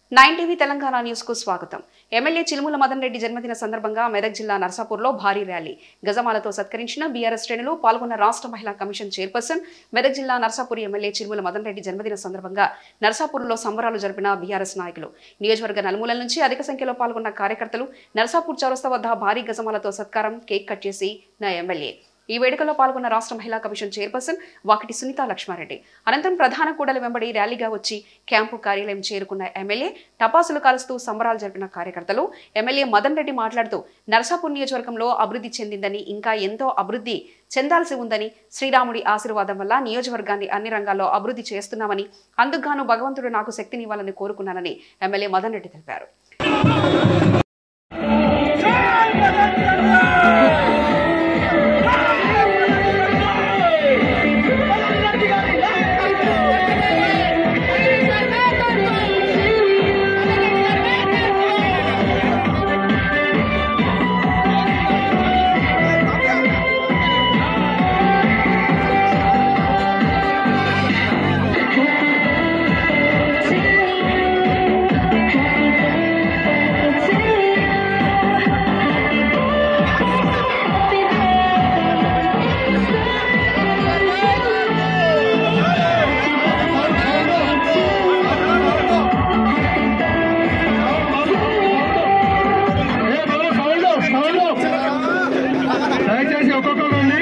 nine TV Telangana news కు స్వాగతం MLA Chilumula Madan Reddy జన్మదిన సందర్భంగా మెదక్ జిల్లా నర్సాపూర్లో భారీ ర్యాలీ గజమాలతో సత్కరించిన బీఆర్ఎస్ శ్రేణులు పాల్గొన్న రాష్ట్ర మహిళా కమిషన్ చైర్పర్సన్ మెదక్ జిల్లా నర్సాపూర్ ఎమ్మెల్యే చిలుముల మదన్ రెడ్డి జన్మదిన సందర్భంగా నర్సాపూర్లో సంబరాలు జరిపిన బీఆర్ఎస్ నాయకులు నియోజకవర్గ నలుమూలల నుంచి అధిక సంఖ్యలో పాల్గొన్న కార్యకర్తలు నర్సాపూర్ చౌరస్తా వద్ద భారీ గజమాలతో సత్కారం కేక్ కట్ చేసి నా ఎమ్మెల్యే ఈ వేడుకలో పాల్గొన్న రాష్ట్ర మహిళా కమిషన్ చైర్పర్సన్ వాకిటి సునీత లక్ష్మారెడ్డి అనంతరం ప్రధాన కూడలి వెంబడి ర్యాలీగా వచ్చి క్యాంపు కార్యాలయం చేరుకున్న ఎమ్మెల్యే టపాసులు కాలుస్తూ సంబరాలు జరిపిన కార్యకర్తలు ఎమ్మెల్యే మదన్ రెడ్డి మాట్లాడుతూ నరసాపూర్ నియోజకవర్గంలో అభివృద్ధి చెందిందని ఇంకా ఎంతో అభివృద్ధి చెందాల్సి ఉందని శ్రీరాముడి ఆశీర్వాదం వల్ల నియోజకవర్గాన్ని అన్ని రంగాల్లో అభివృద్ధి చేస్తున్నామని అందుకుగాను భగవంతుడు నాకు శక్తినివ్వాలని కోరుకున్నానని ఎమ్మెల్యే మదన్ రెడ్డి తెలిపారు దయచేసి ఒక్కొక్కరు ఉండి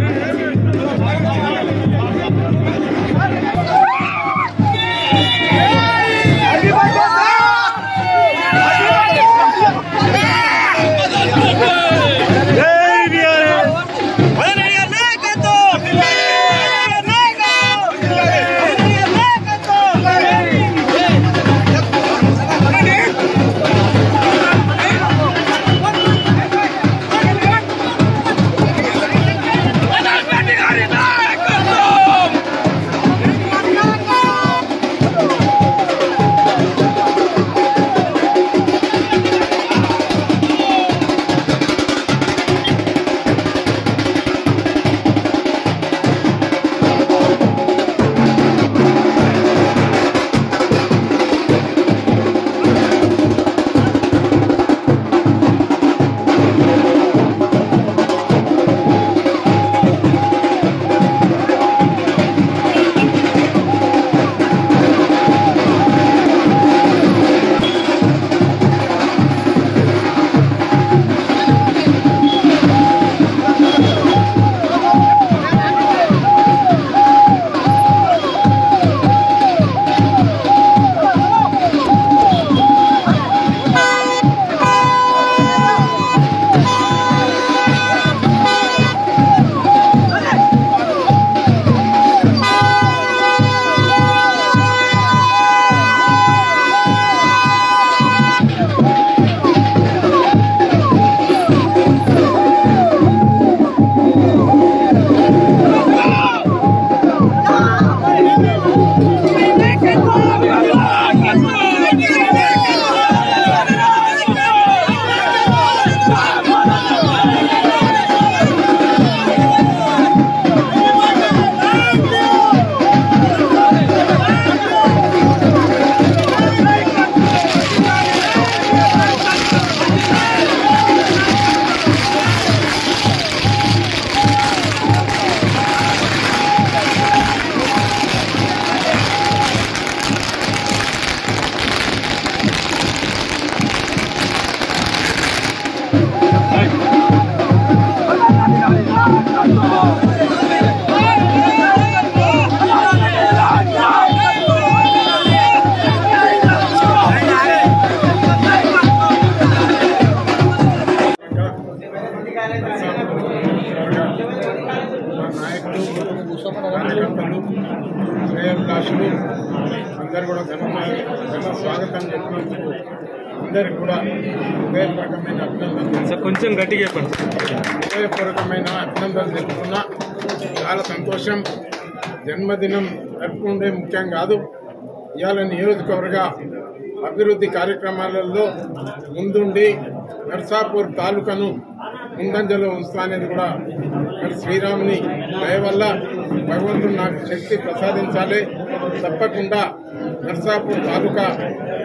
నాయకులు కార్యకర్తలు శ్రేయభిలాషులు అందరు కూడా ఘన ఘన స్వాగతం చెప్పినందుకు అందరికి కూడా హృదయపూర్వకమైన అభినందనలు సార్ కొంచెం గట్టిగా చెప్పండి హృదయపూర్వకమైన అభినందనలు తెలుపుతున్నా చాలా సంతోషం జన్మదినం జరుపుకుంటే ముఖ్యం కాదు ఇవాళ నియోజకవర్గ అభివృద్ధి కార్యక్రమాలలో ముందుండి నర్సాపూర్ తాలూకాను ముందంజలో ఉంచుతా అనేది కూడా మరి శ్రీరాముని దయ వల్ల భగవంతుడు నాకు శక్తి ప్రసాదించాలి తప్పకుండా నర్సాపూర్ తాలూకా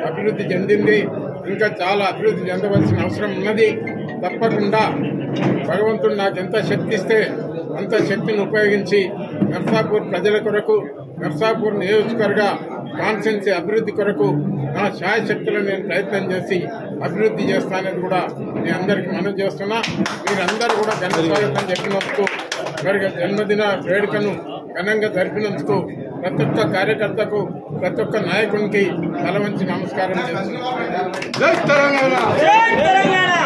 అభివృద్ధి చెందింది ఇంకా చాలా అభివృద్ధి చెందవలసిన అవసరం ఉన్నది తప్పకుండా భగవంతుడు నాకు ఎంత శక్తి ఇస్తే అంత శక్తిని ఉపయోగించి నర్సాపూర్ ప్రజల కొరకు నర్సాపూర్ నియోజకవర్గ కాన్సెన్సీ అభివృద్ధి కొరకు నా శాయశక్తులను నేను ప్రయత్నం చేసి అభివృద్ధి చేస్తానని కూడా మీ అందరికీ మనం చేస్తున్నా మీరందరూ కూడా ఘన స్వాగతం చెప్పినందుకు మరి జన్మదిన వేడుకను ఘనంగా జరిపినందుకు ప్రతి ఒక్క కార్యకర్తకు ప్రతి ఒక్క నాయకునికి తల వంచి నమస్కారం చేస్తున్నాను జై తెలంగాణ